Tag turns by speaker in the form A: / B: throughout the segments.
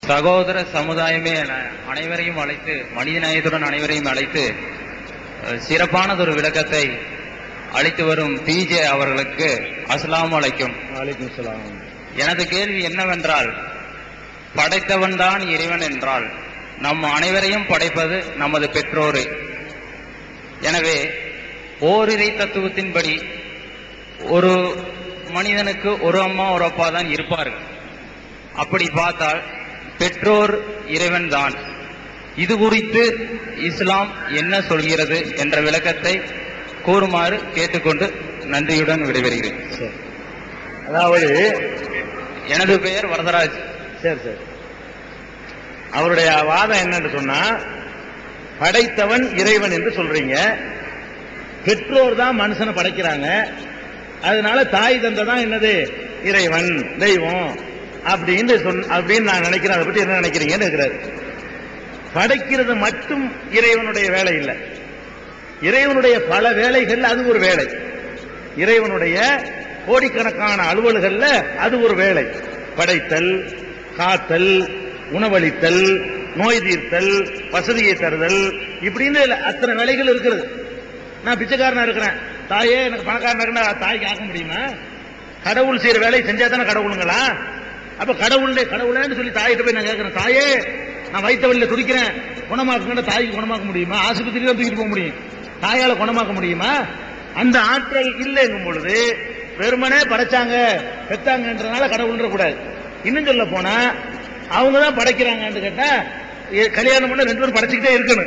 A: சகோதர சமுதாயமே என அனைவரையும் அழைத்து மனிதநேயத்துடன் அனைவரையும் அழைத்து அஹ், சிறப்பானதொரு விளக்கத்தை அளித்து வரும் பிஜே அவர்களுக்கு அஸ்ஸலாமு அலைக்கும்
B: வலைக்கும் சலாம்
A: எனது கேள்வி என்னவென்றால் படைத்தவன்தான் இறைவன் என்றால் நம் அனைவரையும் படைப்பது நமது பெற்றோரே எனவே ஓரிரை தத்துவத்தின்படி ஒரு மனிதனுக்கு ஒரு அம்மா ஒரு அப்பா தான் இருப்பார்கள் அப்படி பார்த்தால் பெற்றோர் இறைவன் தான் இது குறித்து இஸ்லாம் என்ன சொல்கிறது என்ற விளக்கத்தை கூறுமாறு கேட்டுக்கொண்டு நன்றியுடன் விடைபெறுகிறேன்
B: சரி அதாவது
A: எனது பெயர் வரதராஜ்
B: சரி சரி அவருடைய வாதம் என்னன்னு சொன்னா படைத்தவன் இறைவன் என்று சொல்றீங்க பெற்றோர் தான் மனுஷனை படைக்கிறாங்க அதனால தாய் தந்தை தான் என்னது இறைவன் தெய்வம் அப்படின்னு சொன் அப்படின்னு நான் நினைக்கிறேன் அதை பத்தி என்ன நினைக்கிறீங்கன்னு இருக்கிறாரு படைக்கிறது மட்டும் இறைவனுடைய வேலை இல்லை இறைவனுடைய பல வேலைகள் அது ஒரு வேலை இறைவனுடைய கோடிக்கணக்கான அலுவல்கள்ல அது ஒரு வேலை படைத்தல் காத்தல் உணவளித்தல் நோய் தீர்த்தல் வசதியை தருதல் இப்படின்னு இல்ல, அத்தனை வேலைகள் இருக்கிறது நான் பிச்சைக்காரனா இருக்கிறேன் தாயே எனக்கு பணக்காரனா இருந்தா தாய்க்கு ஆக்க முடியுமா கடவுள் செய்யற வேலையை செஞ்சா தானே கடவுளுங்களா அப்ப கடவுளே கடவுளேன்னு சொல்லி தாயிட்ட போய் நான் கேட்கிறேன் தாயே நான் வயிற்று வழியில துடிக்கிறேன் குணமாக்குங்க தாய்க்கு குணமாக்க முடியுமா ஆஸ்பத்திரி தான் தூக்கிட்டு போக முடியும் தாயால குணமாக்க முடியுமா அந்த ஆற்றல் இல்லைங்கும் பொழுது வெறுமனே படைச்சாங்க பெத்தாங்கன்றதுனால கடவுள்ன்ற கூடாது இன்னும் சொல்ல போனா அவங்க தான் படைக்கிறாங்கன்னு கேட்டா எ- கல்யாணம் பண்ண ரெண்டு பேரும் படைச்சுக்கிட்டே இருக்கணும்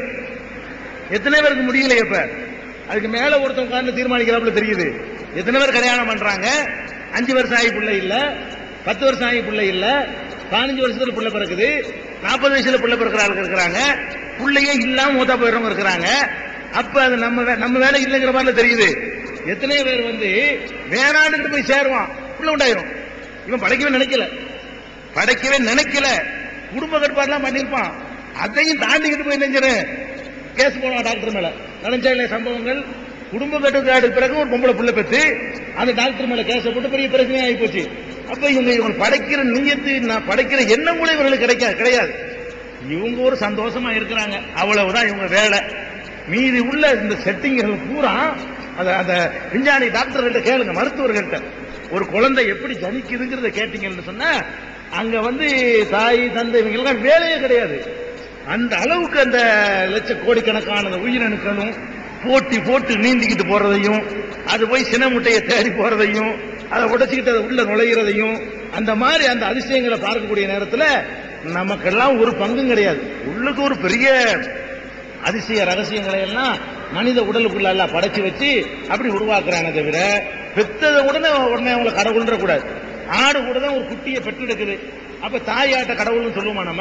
B: எத்தனை பேருக்கு முடியல இப்ப அதுக்கு மேல ஒருத்தன் உட்கார்ந்து தீர்மானிக்கிறாப்புல தெரியுது எத்தனை பேர் கல்யாணம் பண்றாங்க அஞ்சு வருஷம் ஆகி பிள்ளை இல்ல பத்து வருஷம் ஆகி பிள்ளை இல்ல பதினஞ்சு வருஷத்துல பிள்ளை பிறக்குது நாற்பது வயசுல பிள்ளை பிறக்கிற ஆளுங்க இருக்கிறாங்க பிள்ளையே இல்லாம மூத்தா போயிடுறவங்க இருக்கிறாங்க அப்ப அது நம்ம வே- நம்ம வேலை இல்லைங்கிற மாதிரில தெரியுது எத்தனை பேர் வந்து வேணான்னு போய் சேருவான் பிள்ளை உண்டாயிரும் இவன் படைக்கவே நினைக்கல படைக்கவே நினைக்கல குடும்ப கட்டுப்பாடுலாம் பண்ணிருப்பான் அதையும் தாண்டிக்கிட்டு போய் நெஞ்சிரு கேஸ் போடுவான் டாக்டர் மேல நடந்த இல்லையா சம்பவங்கள் குடும்ப கட்டுப்பாடு பிறகு ஒரு பொம்பளை புள்ள பெற்று அந்த டாக்டர் மேல கேஸ போட்டு பெரிய பிரச்சனை ஆகி போச்சு அப்ப இவங்க இவங்க படைக்கிற நீயத்து நான் படைக்கிற எண்ணம் கூட இவர்களுக்கு கிடைக்காது கிடையாது இவங்க ஒரு சந்தோஷமா இருக்கிறாங்க அவ்வளவுதான் இவங்க வேலை மீதி உள்ள இந்த செட்டிங்கள் பூரா அத அந்த விஞ்ஞானி டாக்டர்கள்ட்ட கேளுங்க மருத்துவர்கள்ட்ட ஒரு குழந்தை எப்படி ஜனிக்குதுங்கிறத கேட்டீங்கன்னு சொன்னா அங்க வந்து தாய் தந்தை இவங்களுக்கெல்லாம் வேலையே கிடையாது அந்த அளவுக்கு அந்த லட்ச கோடிக்கணக்கான அந்த உயிரணுக்களும் போட்டி போட்டு நீந்திக்கிட்டு போறதையும் அது போய் சின முட்டையை தேடி போறதையும் அதை உடைச்சிக்கிட்டு அதை உள்ள நுழையிறதையும் அந்த மாதிரி அந்த அதிசயங்களை பார்க்கக்கூடிய நேரத்துல நமக்கெல்லாம் ஒரு பங்கும் கிடையாது உள்ளுக்கு ஒரு பெரிய அதிசய ரகசியங்களை எல்லாம் மனித உடலுக்குள்ள எல்லாம் படைச்சு வச்சு அப்படி உருவாக்குறானே தவிர பெத்ததை உடனே உடனே அவங்கள கடவுள்ன்ற கூடாது ஆடு கூட தான் ஒரு குட்டியை பெற்றெடுக்குது அப்ப தாயாட்ட கடவுள்னு சொல்லுவோமா நம்ம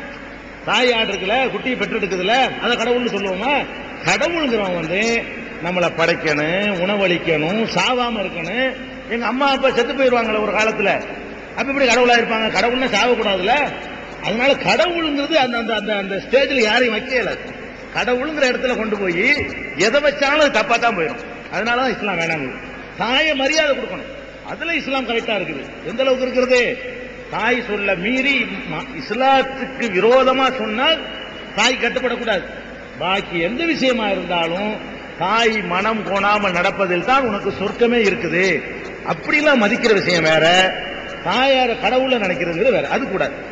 B: தாய் ஆடு இருக்குல்ல குட்டியை பெற்றெடுக்குதுல அதை கடவுள்னு சொல்லுவோமா கடவுளுங்கிறவன் வந்து நம்மளை படைக்கணும் உணவளிக்கணும் சாவாம இருக்கணும் எங்க அம்மா அப்பா செத்து போயிருவாங்களே ஒரு காலத்துல அப்ப இப்படி கடவுளா இருப்பாங்க கடவுள்னா சாவக்கூடாதுல அதனால கடவுளுங்கிறது அந்த அந்த அந்த அந்த ஸ்டேஜ்ல யாரையும் வைக்க இயலாது கடவுளுங்கிற இடத்துல கொண்டு போய் எதை வச்சாலும் அது தப்பா தான் போயிடும் அதனாலதான் இஸ்லாம் வேணாங்க தாயை மரியாதை கொடுக்கணும் அதுல இஸ்லாம் கரெக்டா இருக்குது எந்த அளவுக்கு இருக்கிறது தாய் சொல்ல மீறி ம- இஸ்லாத்துக்கு விரோதமா சொன்னால் தாய் கட்டுப்படக்கூடாது பாக்கி எந்த விஷயமா இருந்தாலும் தாய் மனம் கோணாமல் நடப்பதில் தான் உனக்கு சொர்க்கமே இருக்குது அப்படிலாம் மதிக்கிற விஷயம் வேற தாயார கடவுள நினைக்கிறது வேற அது கூடாது